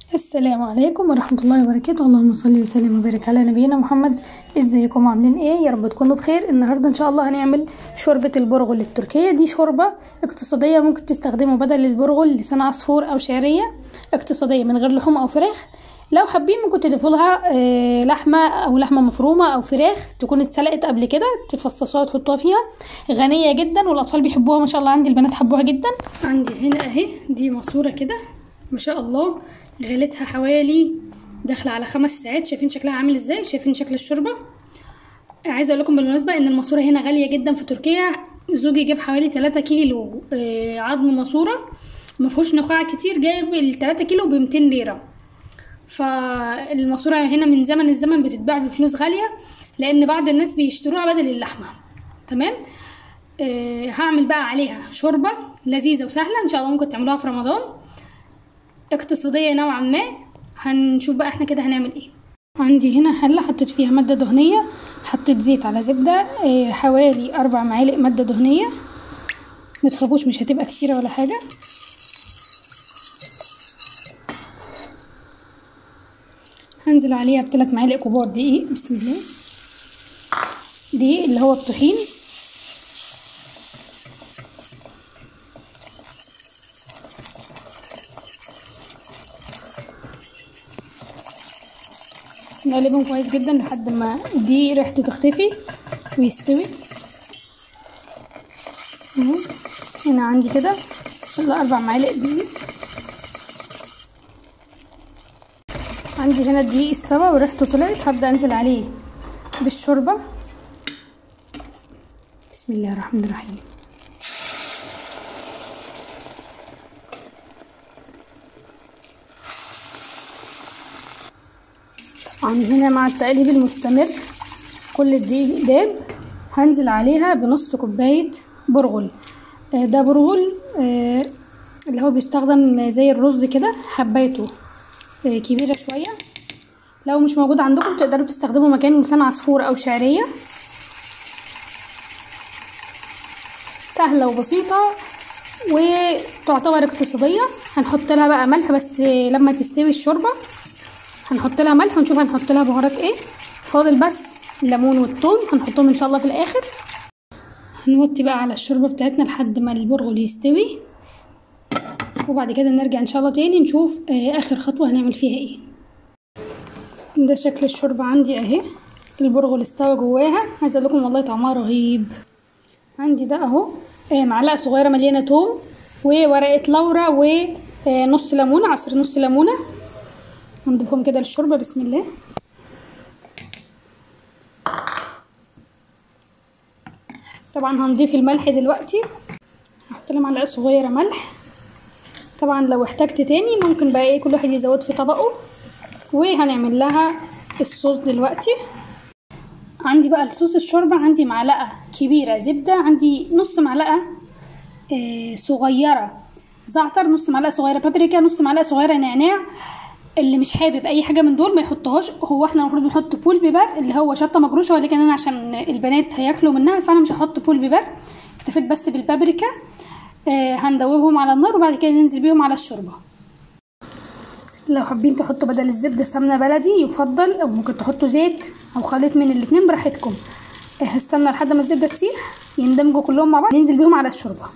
السلام عليكم ورحمة الله وبركاته اللهم صل وسلم وبارك على نبينا محمد ازيكم عاملين ايه يا رب تكونوا بخير النهارده ان شاء الله هنعمل شوربة البرغل التركية دي شوربة اقتصادية ممكن تستخدموا بدل البرغل لسان عصفور او شعرية اقتصادية من غير لحوم او فراخ لو حابين ممكن تضيفوا لها آه لحمة او لحمة مفرومة او فراخ تكون اتسلقت قبل كده تفصصوها وتحطوها فيها غنية جدا والاطفال بيحبوها ما شاء الله عندي البنات حبوها جدا عندي هنا اهي دي ماسورة كده ما شاء الله غليتها حوالي داخله على خمس ساعات شايفين شكلها عامل ازاي شايفين شكل الشوربه عايزه اقول لكم بالمناسبه ان الماسوره هنا غاليه جدا في تركيا زوجي جاب حوالي 3 كيلو عظم ماسوره ما فيهوش نخاع كتير جايب ال 3 كيلو ب 200 ليره فالماسوره هنا من زمن الزمن بتتباع بفلوس غاليه لان بعض الناس بيشتروها بدل اللحمه تمام أه هعمل بقى عليها شوربه لذيذه وسهله ان شاء الله ممكن تعملوها في رمضان اقتصادية نوعا ما هنشوف بقى احنا كده هنعمل ايه عندي هنا حلة حطيت فيها مادة دهنية حطيت زيت على زبدة اه حوالي أربع معالق مادة دهنية متخافوش مش هتبقى كتيرة ولا حاجة هنزل عليها بثلاث معالق كبار دقيق بسم الله دقيق اللي هو الطحين نقلبهم كويس جدا لحد ما دي ريحته تختفي ويستوي اهو هنا عندي كده اربع معالق دقيق عندي هنا الدقيق استوى وريحته طلعت هبدا انزل عليه بالشوربه بسم الله الرحمن الرحيم طبعا هنا مع التقليب المستمر كل الدقيق داب هنزل عليها بنص كوباية برغل ده برغل اللي هو بيستخدم زي الرز كده حبايته كبيرة شوية لو مش موجود عندكم تقدروا تستخدموا مكان لسان عصفور او شعرية سهلة وبسيطة وتعتبر اقتصادية هنحط لها بقى ملح بس لما تستوي الشوربة هنحط لها ملح ونشوف هنحط لها بهارات ايه فاضل بس الليمون والثوم هنحطهم ان شاء الله في الاخر هنوطي بقى على الشوربه بتاعتنا لحد ما البرغل يستوي وبعد كده نرجع ان شاء الله تاني نشوف آه اخر خطوه هنعمل فيها ايه ده شكل الشوربه عندي اهي البرغل استوى جواها عايزه اقول لكم والله طعمها رهيب عندي ده اهو آه معلقه صغيره مليانه توم وورقه لورا ونص ليمونه عصير نص ليمونه هنضيفهم كده للشوربة بسم الله طبعا هنضيف الملح دلوقتي هحط لها معلقة صغيرة ملح طبعا لو احتجت تاني ممكن بقى ايه كل واحد يزود في طبقه وهنعمل لها الصوص دلوقتي عندي بقى الصوص الشوربة عندي معلقة كبيرة زبدة عندي نص معلقة آه صغيرة زعتر نص معلقة صغيرة بابريكا نص معلقة صغيرة نعناع اللي مش حابب اي حاجه من دول ما يحطهاش هو احنا المفروض نحط بول بيبر اللي هو شطه مجروشه ولكن انا عشان البنات هياكلوا منها فانا مش هحط بول بيبر اكتفيت بس بالبابريكا آه هندوبهم على النار وبعد كده ننزل بيهم على الشوربه لو حابين تحطوا بدل الزبده سمنه بلدي يفضل او ممكن تحطوا زيت او خليط من الاتنين براحتكم آه هستنى لحد ما الزبده تسيح يندمجوا كلهم مع بعض ننزل بيهم على الشوربه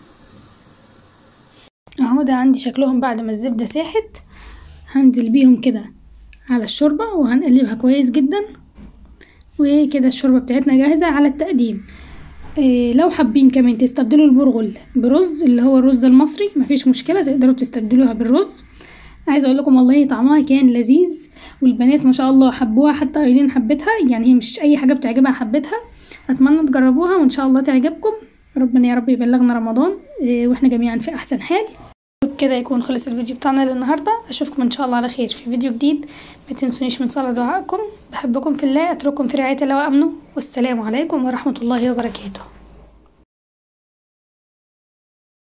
اهو ده عندي شكلهم بعد ما الزبده ساحت هنزل بيهم كده على الشوربة وهنقلبها كويس جدا وكده الشوربة بتاعتنا جاهزة على التقديم إيه لو حابين كمان تستبدلوا البرغل برز اللي هو الرز المصري مفيش مشكلة تقدروا تستبدلوها بالرز عايزة اقول لكم والله طعمها كان لذيذ والبنات ما شاء الله حبوها حتى قايلين حبتها يعني هي مش اي حاجة بتعجبها حبتها اتمنى تجربوها وان شاء الله تعجبكم ربنا يا رب يبلغنا رمضان إيه واحنا جميعا في احسن حال وبكده يكون خلص الفيديو بتاعنا للنهارده اشوفكم ان شاء الله على خير في فيديو جديد ما تنسونيش من صلاه دعائكم بحبكم في الله اترككم في رعايه الله وامنه والسلام عليكم ورحمه الله وبركاته